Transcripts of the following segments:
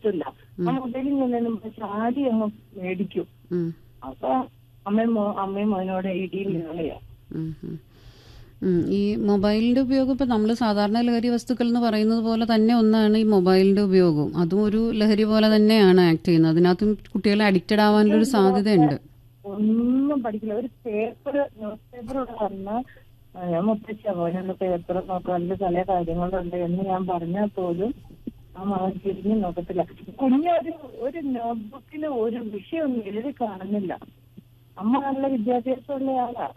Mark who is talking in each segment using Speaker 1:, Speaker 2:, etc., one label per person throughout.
Speaker 1: കിട്ടില്ല ആ മൊബൈലിൽ നിന്നും ചാടി അങ്ങ് മേടിക്കും
Speaker 2: ഉം.
Speaker 1: അപ്പൊ അമ്മയും മോ- അമ്മയും മോനോട് ഇടിയിൽ നിങ്ങളെയാ
Speaker 2: ഉം, ഉം. ഉം. ഈ മൊബൈലിന്റെ ഉപയോഗം ഇപ്പൊ നമ്മൾ സാധാരണ ലഹരി വസ്തുക്കൾ എന്ന് പറയുന്നത് പോലെ തന്നെ ഒന്നാണ് ഈ മൊബൈലിന്റെ ഉപയോഗവും അതും ഒരു ലഹരി പോലെ തന്നെയാണ് ആക്ട് ചെയ്യുന്നത് അതിനകത്തും കുട്ടികളെ അഡിക്റ്റഡ് ആവാനുള്ള ഒരു സാധ്യതയുണ്ട്
Speaker 1: ഒന്നും പഠിക്കില്ല ഒരു പേപ്പർ ന്യൂസ് പേപ്പർ ഇവിടെ വന്ന ഞാൻ മുത്തച്ഛ മോനൊന്ന് പേപ്പർ നോക്കാം അതിൽ പല കാര്യങ്ങളുണ്ട് എന്ന് ഞാൻ പറഞ്ഞാൽ പോലും ആ മകൻ തിരിഞ്ഞു നോക്കത്തില്ല കുഞ്ഞൊരു ഒരു നോട്ട്ബുക്കിൽ ഒരു വിഷയമൊന്നും എഴുതി കാണുന്നില്ല അമ്മ നല്ല വിദ്യാഭ്യാസമുള്ള ആളാ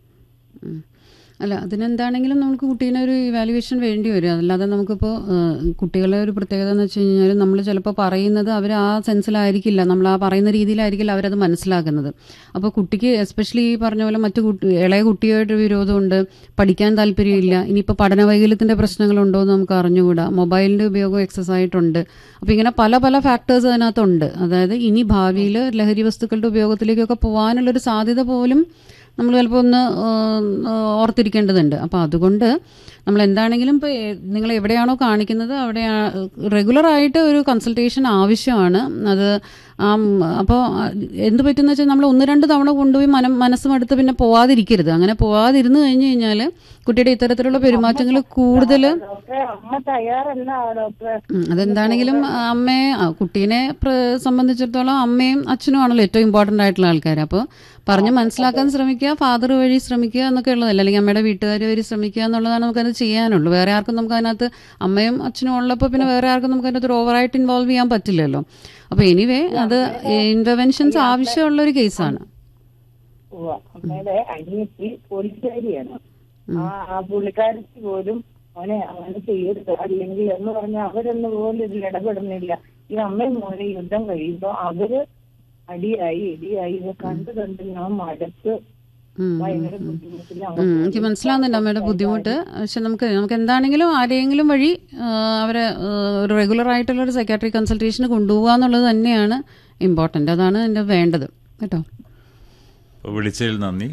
Speaker 2: ഉം. അല്ല അതിനെന്താണെങ്കിലും നമുക്ക് കുട്ടീനെ ഒരു ഇവാലുവേഷൻ വേണ്ടി വരും അല്ലാതെ നമുക്കിപ്പോൾ കുട്ടികളെ ഒരു പ്രത്യേകത എന്ന് വെച്ച് കഴിഞ്ഞാൽ നമ്മൾ ചിലപ്പോൾ പറയുന്നത് അവർ ആ സെൻസിലായിരിക്കില്ല നമ്മൾ ആ പറയുന്ന രീതിയിലായിരിക്കില്ല അവരത് മനസ്സിലാക്കുന്നത് അപ്പോൾ കുട്ടിക്ക് എസ്പെഷ്യലി ഈ പറഞ്ഞ പോലെ മറ്റു കുട്ടി ഇളയ കുട്ടിയായിട്ട് വിരോധമുണ്ട് പഠിക്കാൻ താല്പര്യമില്ല ഇനിയിപ്പോൾ പഠന വൈകല്യത്തിൻ്റെ പ്രശ്നങ്ങളുണ്ടോ എന്ന് നമുക്ക് അറിഞ്ഞുകൂടാ മൊബൈലിൻ്റെ ഉപയോഗം എക്സസ് ആയിട്ടുണ്ട് അപ്പോൾ ഇങ്ങനെ പല പല ഫാക്ടേഴ്സ് അതിനകത്തുണ്ട് അതായത് ഇനി ഭാവിയിൽ ലഹരി വസ്തുക്കളുടെ ഉപയോഗത്തിലേക്കൊക്കെ പോകാനുള്ളൊരു സാധ്യത പോലും നമ്മൾ ചിലപ്പോൾ ഒന്ന് ആ, ഓർത്തിരിക്കേണ്ടതുണ്ട് അപ്പോൾ അതുകൊണ്ട് നമ്മൾ എന്താണെങ്കിലും ഇപ്പോൾ നിങ്ങൾ എവിടെയാണോ കാണിക്കുന്നത് അവിടെ റെഗുലറായിട്ട് ഒരു കൺസൾട്ടേഷൻ ആവശ്യമാണ് അത് അപ്പോൾ എന്ത് പറ്റുന്ന വെച്ചാൽ നമ്മൾ ഒന്ന് രണ്ട് തവണ കൊണ്ടുപോയി മനം മനസ്സും അടുത്ത് പിന്നെ പോവാതിരിക്കരുത് അങ്ങനെ പോവാതിരുന്നു കഴിഞ്ഞ് കഴിഞ്ഞാൽ കുട്ടിയുടെ ഇത്തരത്തിലുള്ള പെരുമാറ്റങ്ങൾ കൂടുതൽ
Speaker 1: ഡോക്ടറെ അമ്മ തയ്യാറല്ല ഡോക്ടറെ
Speaker 2: ഉം, അതെന്താണെങ്കിലും അമ്മയെ ആ, കുട്ടീനെ പ്ര- സംബന്ധിച്ചിടത്തോളം അമ്മയും അച്ഛനും ആണല്ലോ ഏറ്റവും ഇമ്പോർട്ടൻ്റ് ആയിട്ടുള്ള ആൾക്കാർ അപ്പോൾ പറഞ്ഞ് മനസ്സിലാക്കാൻ ശ്രമിക്കുക ഫാദർ വഴി ശ്രമിക്കുക എന്നൊക്കെ ഉള്ളതല്ല അല്ലെങ്കിൽ അമ്മയുടെ വീട്ടുകാർ വഴി ശ്രമിക്കുക എന്നുള്ളതാണ് നമുക്കത് ചെയ്യാനുള്ളൂ വേറെ ആർക്കും നമുക്ക് അതിനകത്ത് അമ്മയും അച്ഛനും ഉള്ളപ്പോൾ പിന്നെ വേറെ ആർക്കും നമുക്ക് അതിനകത്ത് ഒരു ഓവറായിട്ട് ഇൻവോൾവ് ചെയ്യാൻ പറ്റില്ലല്ലോ അപ്പോൾ എനിവേ അത് ഇന്റർവെൻഷൻസ് ആവശ്യമുള്ള ഒരു കേസാണ്
Speaker 1: ഉവ്വ. അമ്മയുടെ അനിയത്തി പോലീസുകാരിയാണ് ആ ആ പുള്ളിക്കാരത്തി പോലും മോനെ അങ്ങനെ ചെയ്യരുത് അല്ലെങ്കിൽ എന്ന് പറഞ്ഞാൽ അവരൊന്നും പോലും ഇതിൽ ഇടപെടുന്നില്ല ഈ അമ്മയും മോനെ യുദ്ധം കഴിയുമ്പോ അവര് അടിയായി ഇടിയായി ഇത് കണ്ട് കണ്ട് ഞാൻ മടുത്ത്
Speaker 2: ഉം.
Speaker 1: ഭയങ്കര ബുദ്ധിമുട്ടില്ല
Speaker 2: ഉം, എനിക്ക് മനസ്സിലാവുന്നുണ്ട് അമ്മയുടെ ബുദ്ധിമുട്ട് പക്ഷെ നമുക്ക് നമുക്ക് എന്താണെങ്കിലും ആരെങ്കിലും വഴി ആ, അവരെ ആ, ഒരു റെഗുലർ ആയിട്ടുള്ള ഒരു സൈക്കാട്രിക് കൺസൾട്ടേഷന് കൊണ്ടുപോകുക എന്നുള്ളത് തന്നെയാണ് ഇമ്പോർട്ടൻ്റ് അതാണ് എൻ്റെ വേണ്ടത് കേട്ടോ
Speaker 3: അപ്പോൾ വിളിച്ചതിൽ നന്ദി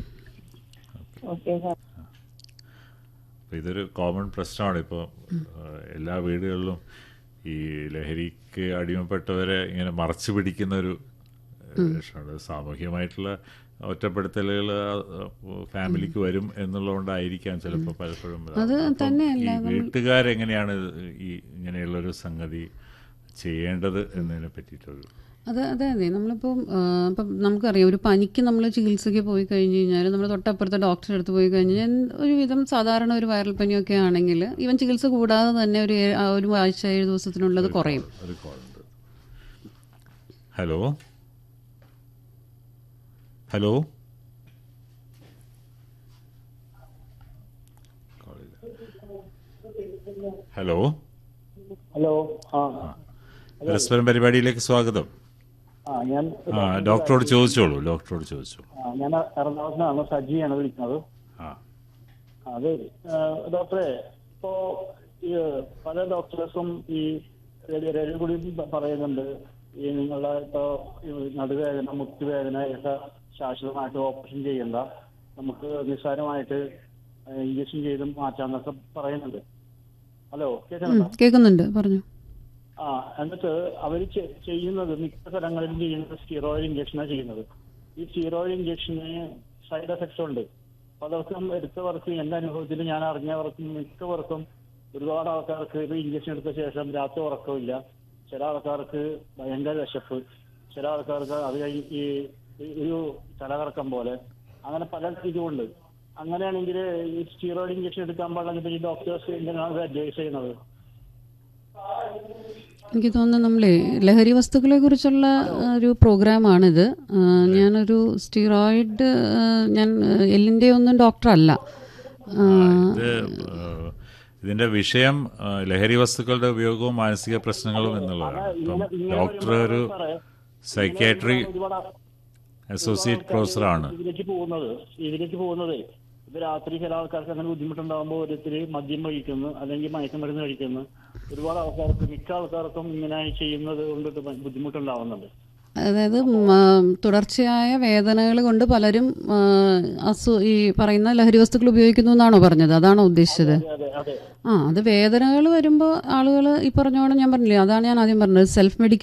Speaker 1: ഓക്കെ സാർ
Speaker 3: അപ്പോൾ ഇതൊരു കോമൺ പ്രശ്നമാണ് ഇപ്പോൾ എല്ലാ വീടുകളിലും ഈ ലഹരിക്ക് അടിമപ്പെട്ടവരെ ഇങ്ങനെ മറച്ചു പിടിക്കുന്ന ഒരു ഏഹ്, ലക്ഷണമാണ് സാമൂഹികമായിട്ടുള്ള ഒറ്റപ്പെടുത്തലുകൾ ഫാമിലിക്ക് വരും എന്നുള്ളതുകൊണ്ടായിരിക്കാം ചിലപ്പോൾ പലപ്പോഴും
Speaker 2: അത്
Speaker 3: അപ്പം
Speaker 2: തന്നെയല്ല,
Speaker 3: ഈ വീട്ടുകാരെങ്ങനെയാണ് ഈ ഇങ്ങനെയുള്ളൊരു സംഗതി ചെയ്യേണ്ടത് എന്നതിനെ പറ്റിയിട്ടൊരു
Speaker 2: അത് അതെ അതെ നമ്മളിപ്പോൾ ഇപ്പം നമുക്കറിയാം ഒരു പനിക്ക് നമ്മൾ ചികിത്സയ്ക്ക് പോയി കഴിഞ്ഞ് കഴിഞ്ഞാൽ നമ്മൾ തൊട്ടപ്പുറത്തെ ഡോക്ടറെ അടുത്ത് പോയി കഴിഞ്ഞ് കഴിഞ്ഞാൽ ഒരുവിധം സാധാരണ ഒരു വൈറൽ പനിയൊക്കെ ആണെങ്കിൽ ഈവൻ ചികിത്സ കൂടാതെ തന്നെ ഒരു ഏ- ആ ഒരു ആഴ്ച ഏഴ് ദിവസത്തിനുള്ളത് കുറയും
Speaker 3: ഒരു കോളുണ്ട് ഹലോ ഹലോ ഹലോ
Speaker 4: ഹലോ ആ
Speaker 3: പരസ്പരം പരിപാടിയിലേക്ക് സ്വാഗതം
Speaker 4: ആ ഞാൻ
Speaker 3: ആ ഡോക്ടറോട് ചോദിച്ചോളൂ ഡോക്ടറോട് ചോദിച്ചോളൂ
Speaker 4: ആ, ഞാൻ എറണാകുളത്താണ് സജിയാണ് വിളിക്കുന്നത്
Speaker 3: ആ
Speaker 4: അത് ആ, ഡോക്ടറെ ഇപ്പോ ഈ പല ഡോക്ടേഴ്സും ഈ രവി കൂടി പറയുന്നുണ്ട് ഈ നിങ്ങളുടെ ഇപ്പോ ഈ നടുവേദന മുട്ടുവേദന ഒക്കെ ശാശ്വതമായിട്ട് ഓപ്പറേഷൻ ചെയ്യണ്ട നമുക്ക് നിസ്സാരമായിട്ട് ഇഞ്ചക്ഷൻ ചെയ്ത് മാറ്റാന്നൊക്കെ പറയുന്നുണ്ട് ഹലോ
Speaker 2: ഉം,
Speaker 4: കേൾക്കുന്നുണ്ടോ
Speaker 2: കേൾക്കുന്നുണ്ട് പറഞ്ഞു
Speaker 4: ആ എന്നിട്ട് അവർ ചെയ്യുന്നത് മിക്ക സ്ഥലങ്ങളിലും ചെയ്യുന്നത് സ്റ്റീറോയിഡ് ഇഞ്ചക്ഷനാണ് ചെയ്യുന്നത് ഈ സ്റ്റീറോയിഡ് ഇഞ്ചക്ഷന് സൈഡ് എഫക്ട്സ് ഉണ്ട് പലർക്കും എടുത്തവർക്കും എന്റെ അനുഭവത്തിൽ ഞാൻ അറിഞ്ഞവർക്കും മിക്കവർക്കും ഒരുപാട് ആൾക്കാർക്ക് ഇത് ഇഞ്ചക്ഷൻ എടുത്ത ശേഷം രാത്രി ഉറക്കമില്ല ചില ആൾക്കാർക്ക് ഭയങ്കര വിശപ്പ് ചില ആൾക്കാർക്ക് അത് കഴിഞ്ഞ് ഈ ഈ ഒരു തലകറക്കം പോലെ അങ്ങനെ പല ഇതുമുണ്ട് അങ്ങനെയാണെങ്കിൽ ഈ സ്റ്റീറോയിഡ് ഇഞ്ചക്ഷൻ എടുക്കാൻ പാടില്ല ഈ ഡോക്ടേഴ്സ് എന്തിനാണ് അഡ്വൈസ് ചെയ്യുന്നത്
Speaker 2: എനിക്ക് തോന്നുന്നു നമ്മളെ ലഹരി വസ്തുക്കളെ കുറിച്ചുള്ള ഒരു പ്രോഗ്രാമാണിത് ആ, ഞാനൊരു സ്റ്റീറോയിഡ് ആ, ഞാൻ എല്ലിൻ്റെ ഒന്നും ഡോക്ടറല്ല ആ,
Speaker 3: ഇത് ഏഹ്, ഇതിന്റെ വിഷയം ഏഹ്, ലഹരി വസ്തുക്കളുടെ ഉപയോഗവും മാനസിക പ്രശ്നങ്ങളും എന്നുള്ളതാണ് ഇപ്പം ഡോക്ടർ ഒരു സൈക്യാട്രി
Speaker 4: ഒരുപാട്
Speaker 3: അസോസിയേറ്റ് പ്രൊഫസറാണ്
Speaker 4: ഇതിലേക്ക് പോകുന്നത് ഇതിലേക്ക് പോകുന്നത് ഇത് രാത്രി ചില ആൾക്കാർക്ക് അങ്ങനെ ബുദ്ധിമുട്ടുണ്ടാകുമ്പോൾ ഓരോരുത്തർ മദ്യം കഴിക്കുന്നു അല്ലെങ്കിൽ മയക്കുമരുന്ന് കഴിക്കുന്നു ഒരുപാട് ആൾക്കാർക്ക് മിക്ക ആൾക്കാർക്കും ഇങ്ങനെ ചെയ്യുന്നത് കൊണ്ട് ബുദ്ധിമുട്ടുണ്ടാവുന്നുണ്ട്
Speaker 2: അതായത് മ- തുടർച്ചയായ വേദനകൾ കൊണ്ട് പലരും ആ, അസു ഈ പറയുന്ന ലഹരി വസ്തുക്കൾ ഉപയോഗിക്കുന്നു എന്നാണോ പറഞ്ഞത് അതാണോ ഉദ്ദേശിച്ചത്
Speaker 4: അതെ അതെ
Speaker 2: ആ അത് വേദനകൾ വരുമ്പോൾ ആളുകൾ ഈ പറഞ്ഞോണം ഞാൻ പറഞ്ഞില്ലേ അതാണ് ഞാൻ ആദ്യം പറഞ്ഞത് സെൽഫ്